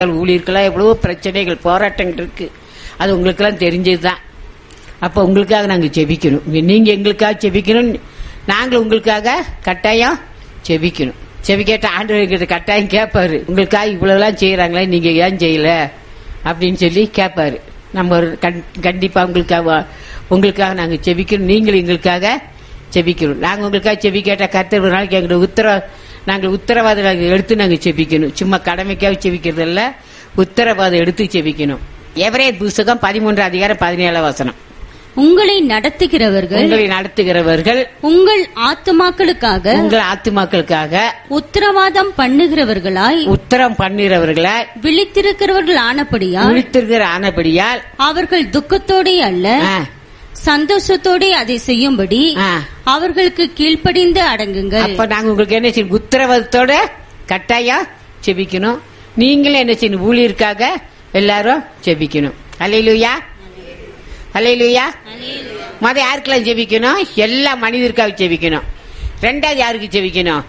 ஊழியர்களாக எவ்வளவோ பிரச்சனைகள் போராட்டங்கள் இருக்கு அது உங்களுக்கெல்லாம் தெரிஞ்சதுதான் அப்போ உங்களுக்காக நாங்கள் ஜெபிக்கணும் நீங்க எங்களுக்காக ஜெபிக்கணும் நாங்கள் உங்களுக்காக கட்டாயம் ஜெபிக்கணும் செவி கேட்ட ஆண்டவர்கிட்ட கட்டாயம் கேட்பாரு உங்களுக்காக இவ்வளவுலாம் செய்யறாங்களே நீங்க ஏன் செய்யல அப்படின்னு சொல்லி கேட்பாரு நம்ம ஒரு கண்- கண்டிப்பா உங்களுக்காக உங்களுக்காக நாங்க செபிக்கணும் நீங்களும் எங்களுக்காக செபிக்கணும் நாங்க உங்களுக்காக செவி கேட்ட கர்த்தர் ஒரு நாளைக்கு எங்களோட உத்தர நாங்கள் உத்தரவாதம் நாங்க எடுத்து நாங்க செபிக்கணும் சும்மா கடமைக்காக செபிக்கிறது இல்ல உத்தரவாதம் எடுத்து செபிக்கணும் எவரே புஸ்தகம் பதிமூன்று அதிகாரம் பதினேழாம் வசனம் உங்களை நடத்துகிறவர்கள் உங்களை நடத்துகிறவர்கள் உங்கள் ஆத்துமாக்களுக்காக உங்கள் ஆத்துமாக்களுக்காக உத்தரவாதம் பண்ணுகிறவர்களாய் உத்தரம் பண்ணுகிறவர்களை விழித்திருக்கிறவர்கள் ஆனபடியால் விழித்திருக்கிற ஆனபடியால் அவர்கள் துக்கத்தோடே அல்ல ஆ, சந்தோஷத்தோடே அதை செய்யும்படி ஆ. அவர்களுக்கு கீழ்ப்படிந்து அடங்குங்கள் அப்ப நாங்க உங்களுக்கு என்ன செய்யணும் உத்தரவாதத்தோட கட்டாயம் செபிக்கணும் நீங்களும் என்ன செய்யணும் ஊழியருக்காக எல்லாரும் செபிக்கணும் அலையிலுயா அலையிலுயா மத யாருக்கெல்லாம் ஜெபிக்கணும் எல்லா மனிதருக்காக ஜெபிக்கணும் ரெண்டாவது யாருக்கு ஜெபிக்கணும்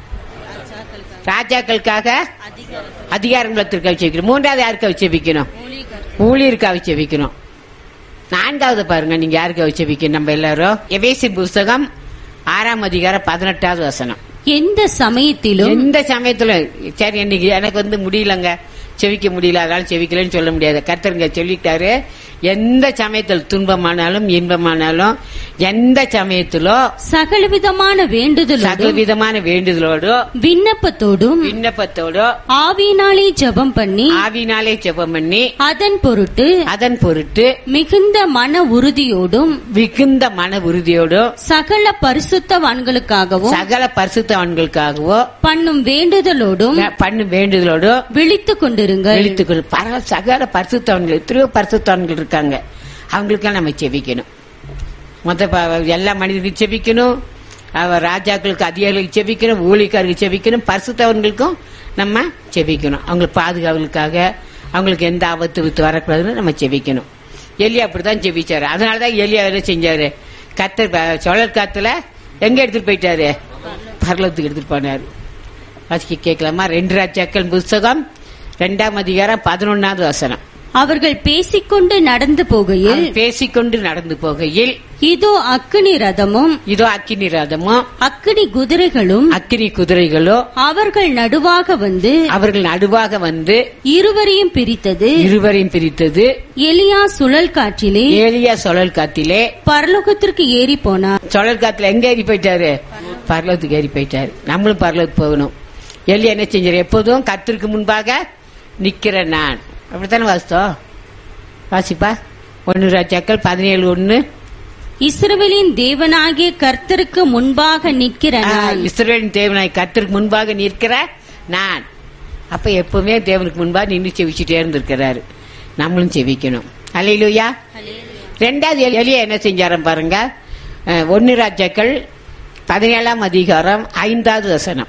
ராஜாக்களுக்காக அதிகாரங்களுக்காக ஜெபிக்கணும் மூன்றாவது யாருக்காக ஜெபிக்கணும் ஊழியருக்காக ஜெபிக்கணும் நான்காவது பாருங்க நீங்க யாருக்காக ஜெபிக்கணும் நம்ம எல்லாரும் எவேசி புஸ்தகம் ஆறாம் அதிகாரம் பதினெட்டாவது வசனம் எந்த சமயத்திலும் எந்த சமயத்துல சரி இன்னைக்கு எனக்கு வந்து முடியலங்க செவிக்க முடியல அதனால செவிக்கலன்னு சொல்ல முடியாது கர்த்தருங்க சொல்லிட்டாரு எந்த சமயத்தில் துன்பமானாலும் இன்பமானாலும் எந்த சமயத்திலோ சகலவிதமான வேண்டுதலோடும் சகலவிதமான வேண்டுதலோடோ விண்ணப்பத்தோடும் விண்ணப்பத்தோடோ ஆவியினாலே ஜெபம் பண்ணி ஆவினாலே ஜெபம் பண்ணி அதன் பொருட்டு அதன் பொருட்டு மிகுந்த மன உறுதியோடும் மிகுந்த மன உறுதியோடோ சகல பரிசுத்தவான்களுக்காகவும் சகல பரிசுத்தவான்களுக்காகவோ பண்ணும் வேண்டுதலோடும் பண்ணும் வேண்டுதலோடோ விழித்துக் கொண்டிருங்கள் எழுத்துக்கள் பரவ சகல பரிசுத்தவன்கள் எத்தனையோ பரிசுத்தவன்கள் இருக்காங்க அவங்களுக்கெல்லாம் நம்ம செபிக்கணும் மொத்த ப- எல்லா மனிதர்களுக்கும் செபிக்கணும் அவர் ராஜாக்களுக்கு அதிகாரிகளுக்கு செபிக்கணும் ஊழியக்காரருக்கு செபிக்கணும் பரிசுத்தவன்களுக்கும் நம்ம செபிக்கணும் அவங்களுக்கு பாதுகாவலுக்காக அவங்களுக்கு எந்த ஆபத்து வித்து வரக்கூடாதுன்னு நம்ம செபிக்கணும் எலியா அப்படிதான் செபிச்சாரு அதனாலதான் எலியா என்ன செஞ்சாரு கத்தர் ப- சுழல் காத்துல எங்க எடுத்துட்டு போயிட்டாரு பரலத்துக்கு எடுத்துட்டு போனாரு வாசிக்க கேட்கலாமா ரெண்டு ராஜாக்கள் புஸ்தகம் ரெண்டாம் அதிகாரம் பதினொன்னாவது வசனம் அவர்கள் பேசிக்கொண்டு நடந்து போகையில் அவன் பேசிக்கொண்டு நடந்து போகையில் இதோ அக்கினி ரதமும் இதோ அக்கினி ரதமும் அக்கினி குதிரைகளும் அக்கினி குதிரைகளோ அவர்கள் நடுவாக வந்து அவர்கள் நடுவாக வந்து இருவரையும் பிரித்தது இருவரையும் பிரித்தது எலியா சுழல் காற்றிலே ஏலியா சுழல் காத்திலே பரலோகத்திற்கு ஏறி போனார் சுழல் காத்துல எங்க ஏறி போயிட்டாரு பரலோகத்துக்கு ஏறி போயிட்டாரு நம்மளும் பரலோகத்துக்கு போகணும் எலியா என்ன செஞ்சாரு எப்போதும் கத்திற்கு முன்பாக நிக்கிறேன் நான் அப்படித்தானே வாசித்தோம் வாசிப்பா ஒன்னு ராஜாக்கள் பதினேழு ஒன்னு இஸ்ரவேலின் தேவனாகிய கர்த்தருக்கு முன்பாக நிற்கிற நான் இஸ்ரேலின் தேவனாய் கர்த்தருக்கு முன்பாக நிற்கிற நான் அப்ப எப்பவுமே தேவனுக்கு முன்பாக நின்று செவிச்சுட்டே இருந்திருக்கிறாரு நம்மளும் செவிக்கணும் அலையிலுயா ரெண்டாவது எலி- எலியா என்ன செஞ்சாரம் பாருங்க அஹ், ஒன்னு ராஜாக்கள் பதினேழாம் அதிகாரம் ஐந்தாவது வசனம்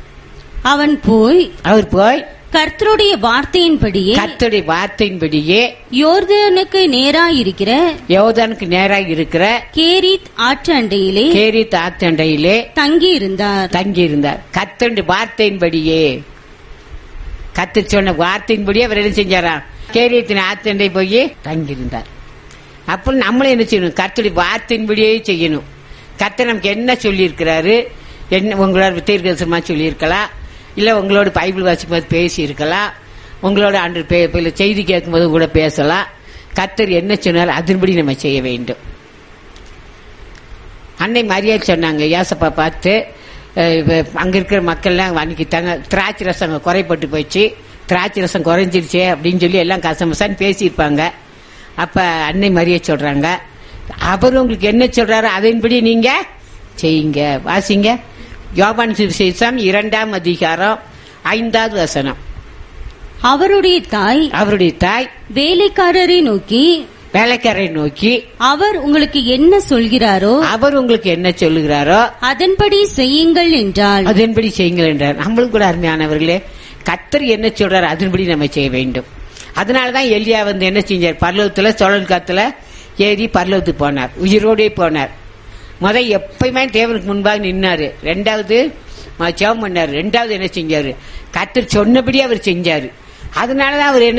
அவன் போய் அவர் போய் கர்த்தருடைய வார்த்தையின்படியே கர்த்தருடைய வார்த்தையின்படியே யோர்தானுக்கு நேராயிருக்கிற யோதானுக்கு நேராக இருக்கிற கேரித் ஆற்று அண்டையிலே கேரி தாத்தண்டையிலே தங்கி இருந்தார் தங்கி இருந்தார் கத்தருடைய வார்த்தையின்படியே கத்து சொன்ன வார்த்தையின்படியே அவர் என்ன செஞ்சாராம் கேரியத்தின் ஆத்தண்டை போய் தங்கியிருந்தார் அப்போ நம்மளும் என்ன செய்யணும் கத்தருடைய வார்த்தையின்படியே செய்யணும் கத்தர் நமக்கு என்ன சொல்லியிருக்கிறாரு என்ன உங்களோட தீர்க்கதரிசனமா சொல்லியிருக்கலாம் இல்ல உங்களோட பைபிள் வாசிக்கும்போது பேசி இருக்கலாம் உங்களோட அன்று பே- இல்ல செய்தி கேட்கும்போது கூட பேசலாம் கத்தர் என்ன சொன்னார் அதன்படி நம்ம செய்ய வேண்டும் அன்னை மரியா சொன்னாங்க ஏசப்பா பார்த்து அஹ், இப்ப அங்க இருக்கிற மக்கள்லாம் அன்னைக்கு தங்க திராட்சை ரசம் அங்க குறைப்பட்டு போச்சு திராட்சை ரசம் குறைஞ்சிருச்சே அப்படின்னு சொல்லி எல்லாம் கசமசான்னு பேசியிருப்பாங்க அப்ப அன்னை மரியா சொல்றாங்க அவர் உங்களுக்கு என்ன சொல்றாரோ அதன்படி நீங்க செய்யுங்க வாசிங்க யோபான் சுவிசேஷம் இரண்டாம் அதிகாரம் ஐந்தாவது வசனம் அவருடைய தாய் அவருடைய தாய் வேலைக்காரரை நோக்கி வேலைக்காரரை நோக்கி அவர் உங்களுக்கு என்ன சொல்கிறாரோ அவர் உங்களுக்கு என்ன சொல்லுகிறாரோ அதன்படி செய்யுங்கள் என்றால் அதன்படி செய்யுங்கள் என்றார் நம்மளும் கூட அருமையானவர்களே கத்தர் என்ன சொல்றாரு அதன்படி நம்ம செய்ய வேண்டும் அதனாலதான் எலியா வந்து என்ன செஞ்சார் பர்லவத்துல சுழல் காத்துல ஏறி பர்லவத்துக்கு போனார் உயிரோடே போனார் முத எப்பயுமே தேவனுக்கு முன்பாக நின்னாரு ரெண்டாவது ம- ஜெபம் பண்ணாரு ரெண்டாவது என்ன செஞ்சாரு கத்தர் சொன்னபடி அவர் செஞ்சாரு அதனாலதான் அவர் என்ன